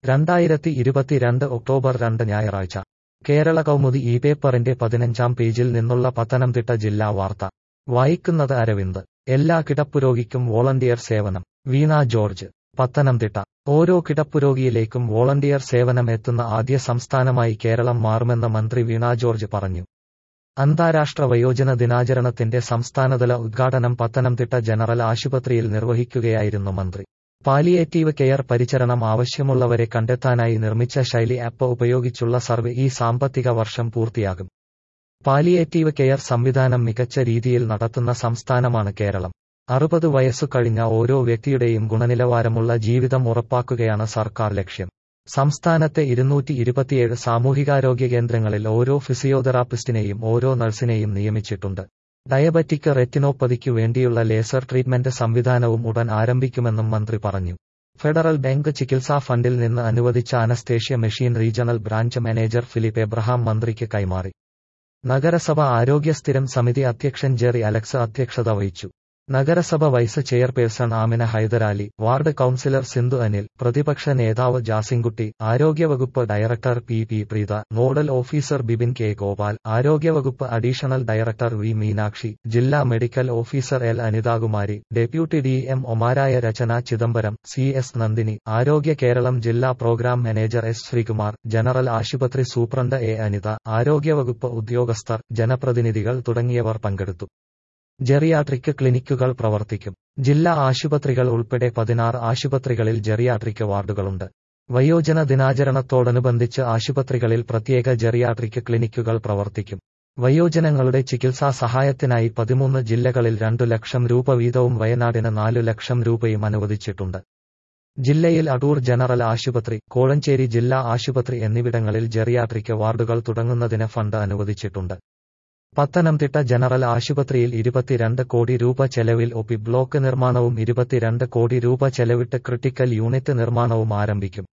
രണ്ടായിരത്തി ഇരുപത്തിരണ്ട് ഒക്ടോബർ രണ്ട് ഞായറാഴ്ച കേരള കൗമുദി ഈ പേപ്പറിന്റെ പതിനഞ്ചാം പേജിൽ നിന്നുള്ള പത്തനംതിട്ട ജില്ലാ വാർത്ത വായിക്കുന്നത് അരവിന്ദ് എല്ലാ കിടപ്പുരോഗിക്കും വോളണ്ടിയർ സേവനം വീണ ജോർജ് പത്തനംതിട്ട ഓരോ കിടപ്പുരോഗിയിലേക്കും വോളണ്ടിയർ സേവനം എത്തുന്ന ആദ്യ സംസ്ഥാനമായി കേരളം മാറുമെന്ന് മന്ത്രി വീണ ജോർജ് പറഞ്ഞു അന്താരാഷ്ട്ര വയോജന ദിനാചരണത്തിന്റെ സംസ്ഥാനതല ഉദ്ഘാടനം പത്തനംതിട്ട ജനറൽ ആശുപത്രിയിൽ നിർവഹിക്കുകയായിരുന്നു മന്ത്രി പാലിയേറ്റീവ് കെയർ പരിചരണം ആവശ്യമുള്ളവരെ കണ്ടെത്താനായി നിർമ്മിച്ച ശൈലി ആപ്പ് ഉപയോഗിച്ചുള്ള സർവേ ഈ സാമ്പത്തിക വർഷം പൂർത്തിയാകും പാലിയേറ്റീവ് കെയർ സംവിധാനം മികച്ച രീതിയിൽ നടത്തുന്ന സംസ്ഥാനമാണ് കേരളം അറുപത് വയസ്സു കഴിഞ്ഞ ഓരോ വ്യക്തിയുടെയും ഗുണനിലവാരമുള്ള ജീവിതം ഉറപ്പാക്കുകയാണ് സർക്കാർ ലക്ഷ്യം സംസ്ഥാനത്തെ ഇരുന്നൂറ്റി ഇരുപത്തിയേഴ് സാമൂഹികാരോഗ്യ കേന്ദ്രങ്ങളിൽ ഓരോ ഫിസിയോതെറാപ്പിസ്റ്റിനെയും ഓരോ നഴ്സിനെയും നിയമിച്ചിട്ടുണ്ട് ഡയബറ്റിക് റെറ്റിനോപ്പതിക്കു വേണ്ടിയുള്ള ലേസർ ട്രീറ്റ്മെന്റ് സംവിധാനവും ഉടൻ ആരംഭിക്കുമെന്നും മന്ത്രി പറഞ്ഞു ഫെഡറൽ ബാങ്ക് ചികിത്സാ ഫണ്ടിൽ നിന്ന് അനുവദിച്ച anaesthesia machine regional branch manager Philip Abraham മന്ത്രിക്ക് കൈമാറി നഗരസഭ ആരോഗ്യ സ്ഥിരം സമിതി അധ്യക്ഷൻ ജെറി അലക്സ് അധ്യക്ഷത വഹിച്ചു നഗരസഭ vice chairperson Amina Hyderali ward councillor Sindhu Anil പ്രതിപക്ഷ നേതാവ് ജാസിൻകുട്ടി ആരോഗ്യവകുപ്പ് director P P Preetha nodal officer Bibin K Gopal ആരോഗ്യവകുപ്പ് അഡീഷണൽ ഡയറക്ടർ വി മീനാക്ഷി ജില്ലാ medical officer L Anithakumari deputy D M ഒമാരായ രചന ചിദംബരം സി എസ് നന്ദിനി ആരോഗ്യ കേരളം ജില്ലാ programme manager S Sreekumar general ആശുപത്രി സൂപ്രണ്ട് എ അനിത ആരോഗ്യവകുപ്പ് ഉദ്യോഗസ്ഥർ ജനപ്രതിനിധികൾ തുടങ്ങിയവർ പങ്കെടുത്തു ജെറിയാട്രിക് ക്ലിനിക്കുകൾ പ്രവർത്തിക്കും ജില്ലാ ആശുപത്രികൾ ഉൾപ്പെടെ പതിനാറ് ആശുപത്രികളിൽ ജെറിയാട്രിക് വാർഡുകളുണ്ട് വയോജന ദിനാചരണത്തോടനുബന്ധിച്ച് ആശുപത്രികളിൽ പ്രത്യേക ജെറിയാട്രിക് ക്ലിനിക്കുകൾ പ്രവർത്തിക്കും വയോജനങ്ങളുടെ ചികിത്സാ സഹായത്തിനായി പതിമൂന്ന് ജില്ലകളിൽ രണ്ടു ലക്ഷം രൂപ വീതവും വയനാടിന് നാലു ലക്ഷം രൂപയും അനുവദിച്ചിട്ടുണ്ട് ജില്ലയിൽ അടൂർ ജനറൽ ആശുപത്രി കോഴഞ്ചേരി ജില്ലാ ആശുപത്രി എന്നിവിടങ്ങളിൽ ജെറിയാട്രിക് വാർഡുകൾ തുടങ്ങുന്നതിന് ഫണ്ട് അനുവദിച്ചിട്ടുണ്ട് പത്തനംതിട്ട ജനറൽ ആശുപത്രിയിൽ ഇരുപത്തിരണ്ട് കോടി രൂപ ചെലവിൽ ഒപി ബ്ലോക്ക് നിർമ്മാണവും ഇരുപത്തിരണ്ട് കോടി രൂപ ചെലവിട്ട് ക്രിട്ടിക്കൽ യൂണിറ്റ് നിർമ്മാണവും ആരംഭിക്കും